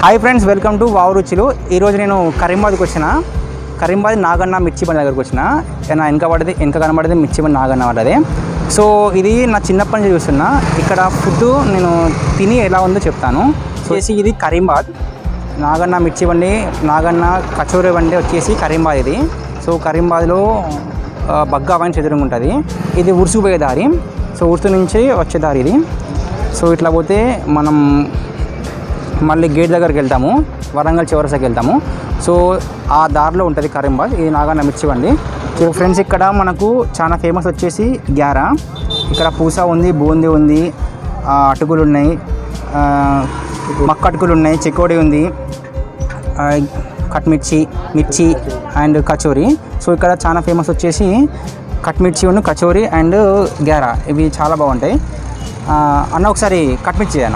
Hi friends welcome to వావు రుచులు ఈరోజు నేను కరీంబాద్కి వచ్చిన కరీంబాద్ నాగన్న మిర్చి బండి దగ్గరకు వచ్చిన నా వెనక పడింది వెనక కనబడింది మిర్చి బండి నాగన్న పడ్డది సో ఇది నా చిన్నప్పటి నుంచి చూస్తున్నా ఇక్కడ ఫుడ్ నేను తిని ఎలా ఉందో చెప్తాను సో వచ్చేసి ఇది కరీంబాద్ నాగన్న మిర్చి బండి నాగన్న కచోరీ బండి వచ్చేసి కరీంబాద్ ఇది సో కరీంబాద్లో ఆ, బగ్గా అవన్నీ ఎదురుగా ఉంటుంది ఇది ఉరుసు పోయే దారి సో ఉరుసు నుంచి వచ్చే దారి ఇది సో ఇట్లా పోతే మనం మళ్ళీ గేట్ దగ్గరికి వెళ్తాము వరంగల్ చివరసకి వెళ్తాము సో ఆ దారిలో ఉంటుంది కరీంబాద్ ఇది నాగన్న మిర్చి బండి సో ఫ్రెండ్స్ ఇక్కడ మనకు చాలా ఫేమస్ వచ్చేసి గ్యారా ఇక్కడ పూస ఉంది బూందీ ఉంది ఆ, అటుకులు ఉన్నాయి ఆ, మక్క అటుకులు ఉన్నాయి చెకోడి ఉంది ఆ, కట్ మిర్చి మిర్చి అండ్ కచోరీ సో ఇక్కడ చాలా ఫేమస్ వచ్చేసి కట్ మిర్చి ఉన్న కచోరీ అండ్ గ్యారా ఇవి చాలా బాగుంటాయి ఆ, అన్న ఒకసారి కట్ మిర్చి అన్న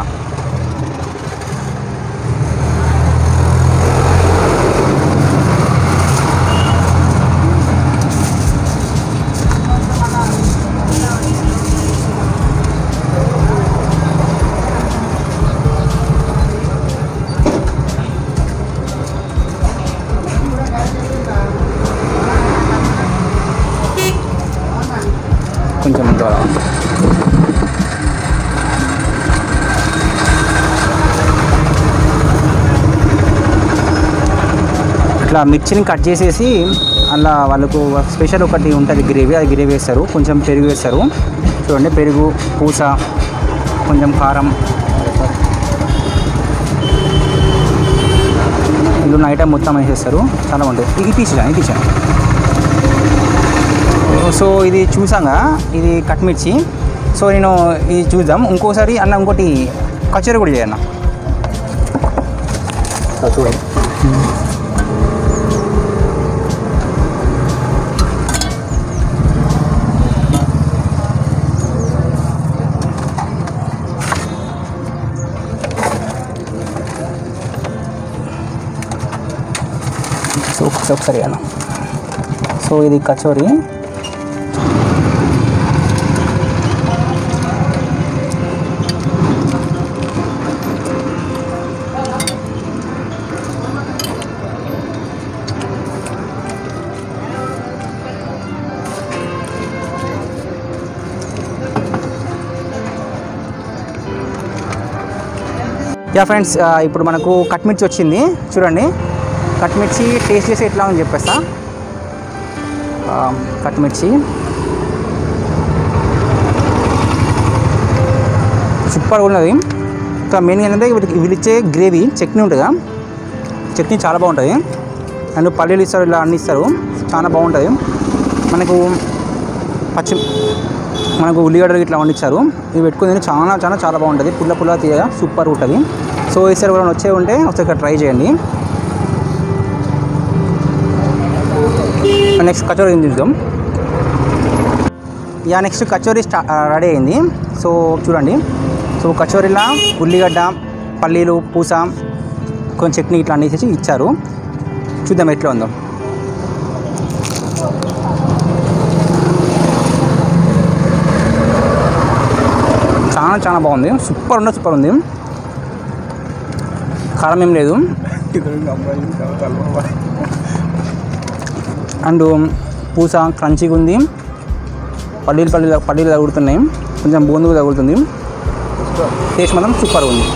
కొంచెం ద్వారా ఇట్లా మిర్చిని కట్ చేసేసి అలా వాళ్ళకు స్పెషల్ ఒకటి ఉంటుంది గ్రేవీ అది గ్రేవీ వేస్తారు కొంచెం పెరుగు వేస్తారు చూడండి పెరుగు పూస కొంచెం కారం ఇందులో ఐటమ్ మొత్తం వేసేస్తారు చాలా బాగుంటుంది ఇది తీసాను ఇది తీసాను సో ఇది చూసాగా ఇది కట్ మిర్చి సో నేను ఇది చూద్దాం ఇంకోసారి అన్న ఇంకోటి కచోరీ కూడా చేయన్న చూడండి సో ఒకసారి ఒకసారి అన్న సో ఇది కచోరీ యా ఫ్రెండ్స్ ఆ, ఇప్పుడు మనకు కట్ మిర్చి వచ్చింది చూడండి కట్ మిర్చి టేస్ట్ చేసి ఎట్లా అని చెప్పేస్తా ఆ, కట్ మిర్చి సూపర్ ఉన్నది ఇంకా మెయిన్ ఏంటంటే వీటికి వీళ్ళు ఇచ్చే గ్రేవీ చట్నీ ఉంటుందా చట్నీ చాలా బాగుంటుంది అండ్ పల్లీలు ఇస్తారు ఇలా అన్ని ఇస్తారు చాలా బాగుంటుంది మనకు పచ్చి మనకు ఉల్లిగడ్డలు ఇట్లా వండించారు ఇవి పెట్టుకుని తిని చాలా చాలా చాలా బాగుంటుంది పుల్ల పుల్ల తీయగా సూపర్ ఉంటుంది సో ఈసారి ఎవరైనా వచ్చే ఉంటే ఒకసారి ఇక్కడ ట్రై చేయండి నెక్స్ట్ కచోరీ ఏం చూద్దాం యా నెక్స్ట్ కచోరీ స్టా రెడీ అయింది సో చూడండి సో కచోరీలా ఉల్లిగడ్డ పల్లీలు పూస కొంచెం చట్నీ ఇట్లా అన్నీ చేసి ఇచ్చారు చూద్దాం ఎట్లా ఉందో చాలా చాలా బాగుంది సూపర్ ఉంది సూపర్ ఉంది కారం ఏం లేదు అండ్ పూస క్రంచీగా ఉంది పల్లీలు పల్లీలు పల్లీలు తగులుతున్నాయి కొంచెం బూందు తగులుతుంది టేస్ట్ మాత్రం సూపర్ ఉంది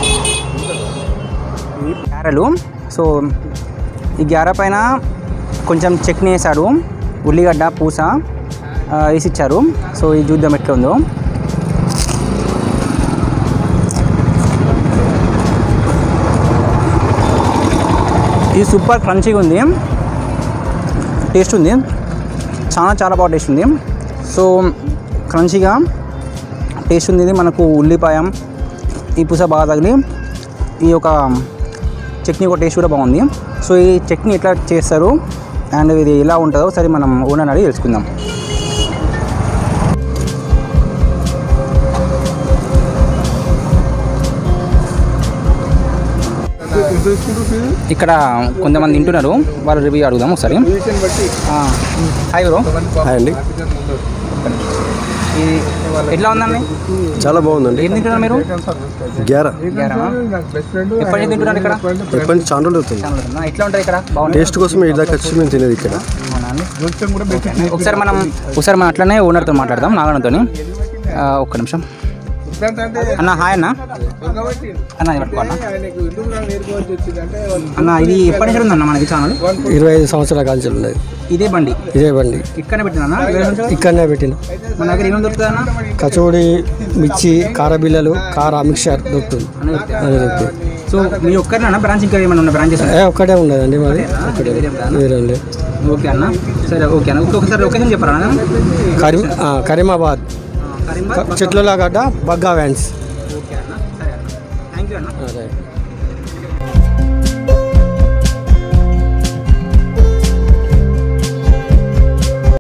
గ్యారెలు సో ఈ గ్యారె పైన కొంచెం చట్నీ వేసాడు ఉల్లిగడ్డ పూస ఆ, వేసి ఇచ్చారు సో ఇది చూద్దాం ఎట్లా ఉందో ఇది సూపర్ క్రంచీగా ఉంది టేస్ట్ ఉంది చాలా చాలా బాగా టేస్ట్ ఉంది సో క్రంచీగా టేస్ట్ ఉంది ఇది మనకు ఉల్లిపాయ ఈ పూస బాగా తగిలి ఈ యొక్క చట్నీ ఒక టేస్ట్ కూడా బాగుంది సో ఈ చట్నీ ఎట్లా చేస్తారు అండ్ ఇది ఎలా ఉంటుందో సరే మనం ఓనర్ అడిగి తెలుసుకుందాం ఇక్కడ కొంతమంది తింటున్నారు వాళ్ళ రివ్యూ అడుగుదాం ఒకసారి పొజిషన్ బట్టి హాయ్ బ్రో హాయ్ అండి ఇది ఎట్లా ఉందండి చాలా బాగుందండి ఏం తింటున్నారు మీరు గ్యారా గ్యారమా? ఎప్పటి నుంచి తింటున్నారు ఇక్కడ ఎప్పటి నుంచి చాలా రోజులు అవుతుంది చాలా రోజులా? ఎట్లా ఉంటుంది ఇక్కడ బాగుంటుంది టేస్ట్ కోసం ఈ దాకా వచ్చి మేము తినేది ఇక్కడ అవునా అండి? ఓకే. ఒకసారి మనం ఒకసారి మనం అట్లనే ఓనర్తో మాట్లాడదాం నాగన్నతో ఒక్క నిమిషం అన్న హాయ్ అన్న అన్న ఇది పట్టుకో అన్న అన్న ఇది ఎప్పటి నుంచి ఉందన్న మనకి ఛానల్ ఇరవై ఐదు సంవత్సరాల కాల్చి ఉన్నది ఇదే బండి ఇదే బండి ఇక్కడనే పెట్టినా ఇక్కడనే పెట్టిన మన దగ్గర ఏమేమి దొరుకుతుంది అన్న కచోడి మిర్చి కార బిల్లలు కార మిక్చర్ దొరుకుతుంది అన్నీ దొరుకుతాయా? అది దొరుకుతుంది సో మీ ఒక్కరినా బ్రాంచ్ ఇంకా ఏమైనా ఉన్న బ్రాంచెస్ ఏ ఒక్కటే ఉండదండి మాది ఒక్కటే వేరే లేదు ఓకే అన్న సరే ఓకే అన్న ఇంకొకసారి లొకేషన్ చెప్పరా అన్న కరీం ఆ, కరీమాబాద్ కరీంబాద్ చెట్లగడ్డ బగ్గా వ్యాన్స్ ఓకే అన్న సరే అన్న థ్యాంక్ యూ అన్న అదే